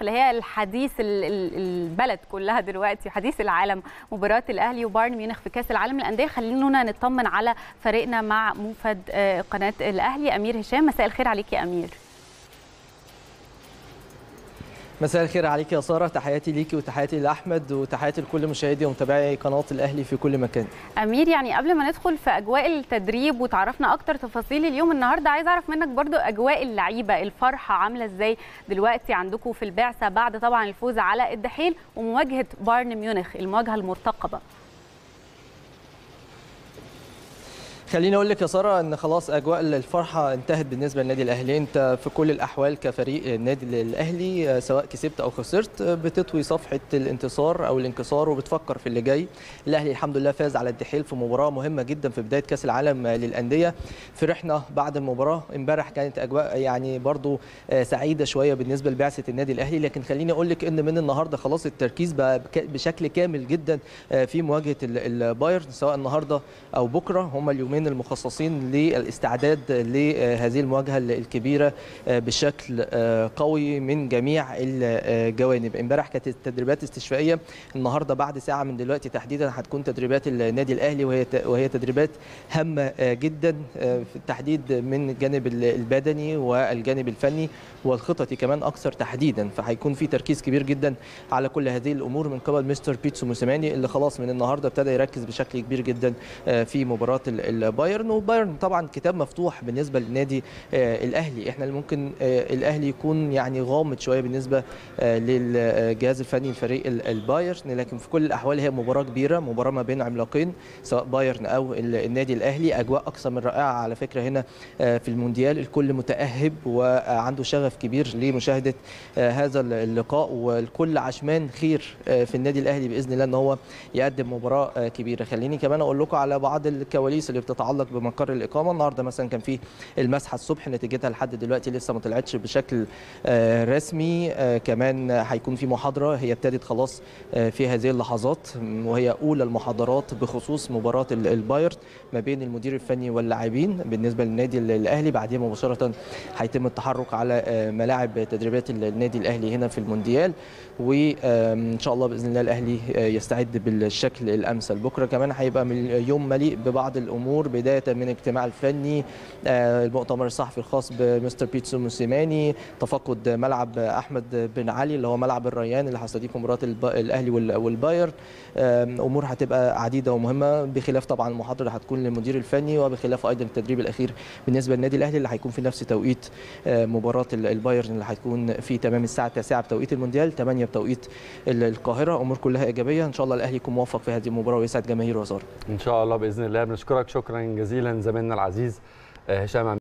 اللي هي الحديث ال- ال- البلد كلها دلوقتي حديث العالم مباراه الاهلي وبايرن ميونخ في كاس العالم للانديه خلينا نطمن على فريقنا مع موفد آه، قناه الاهلي امير هشام مساء الخير عليك يا امير مساء الخير عليك يا ساره تحياتي ليكي وتحياتي لاحمد وتحياتي لكل مشاهدي ومتابعي قناه الاهلي في كل مكان امير يعني قبل ما ندخل في اجواء التدريب وتعرفنا اكتر تفاصيل اليوم النهارده عايز اعرف منك برضو اجواء اللعيبه الفرحه عامله ازاي دلوقتي عندكم في البعثه بعد طبعا الفوز على الدحيل ومواجهه بايرن ميونخ المواجهه المرتقبه خليني اقول لك يا ساره ان خلاص اجواء الفرحه انتهت بالنسبه للنادي الاهلي انت في كل الاحوال كفريق النادي الاهلي سواء كسبت او خسرت بتطوي صفحه الانتصار او الانكسار وبتفكر في اللي جاي الاهلي الحمد لله فاز على الدحيل في مباراه مهمه جدا في بدايه كاس العالم للانديه فرحنا بعد المباراه امبارح كانت اجواء يعني برضو سعيده شويه بالنسبه لبعثه النادي الاهلي لكن خليني اقول لك ان من النهارده خلاص التركيز بقى بشكل كامل جدا في مواجهه البايرن سواء النهارده او بكره هم اليومين اليومين المخصصين للاستعداد لهذه المواجهه الكبيره بشكل قوي من جميع الجوانب امبارح كانت التدريبات استشفائيه النهارده بعد ساعه من دلوقتي تحديدا هتكون تدريبات النادي الاهلي وهي وهي تدريبات هامه جدا في التحديد من الجانب البدني والجانب الفني والخططي كمان اكثر تحديدا فهيكون في تركيز كبير جدا على كل هذه الامور من قبل مستر بيتسو موسيماني اللي خلاص من النهارده ابتدى يركز بشكل كبير جدا في مباراه بايرن وبايرن طبعا كتاب مفتوح بالنسبه للنادي الاهلي احنا اللي ممكن الاهلي يكون يعني غامض شويه بالنسبه للجهاز الفني لفريق البايرن لكن في كل الاحوال هي مباراه كبيره مباراه ما بين عملاقين سواء بايرن او النادي الاهلي اجواء اكثر من رائعه على فكره هنا في المونديال الكل متاهب وعنده شغف كبير لمشاهده هذا اللقاء والكل عشمان خير في النادي الاهلي باذن الله ان هو يقدم مباراه كبيره خليني كمان اقول لكم على بعض الكواليس اللي بتتعلق بمقر الاقامه النهارده مثلا كان في المسحه الصبح نتيجتها لحد دلوقتي لسه ما طلعتش بشكل رسمي كمان هيكون في محاضره هي ابتدت خلاص في هذه اللحظات وهي اولى المحاضرات بخصوص مباراه البايرن ما بين المدير الفني واللاعبين بالنسبه للنادي الاهلي بعدين مباشره هيتم التحرك على ملاعب تدريبات النادي الاهلي هنا في المونديال وان شاء الله باذن الله الاهلي يستعد بالشكل الامثل بكره كمان هيبقى يوم مليء ببعض الامور بدايه من الاجتماع الفني المؤتمر الصحفي الخاص بمستر بيتسو موسيماني تفقد ملعب احمد بن علي اللي هو ملعب الريان اللي هيستضيف مباراه الاهلي والبايرن امور هتبقى عديده ومهمه بخلاف طبعا المحاضره اللي هتكون للمدير الفني وبخلاف ايضا التدريب الاخير بالنسبه للنادي الاهلي اللي هيكون في نفس توقيت مباراه البايرن اللي هتكون في تمام الساعه 9 بتوقيت المونديال 8 بتوقيت القاهره امور كلها ايجابيه ان شاء الله الاهلي يكون موفق في هذه المباراه ويسعد جماهيره وزاره ان شاء الله باذن الله بنشكرك شكرا جزيلا زميلنا العزيز هشام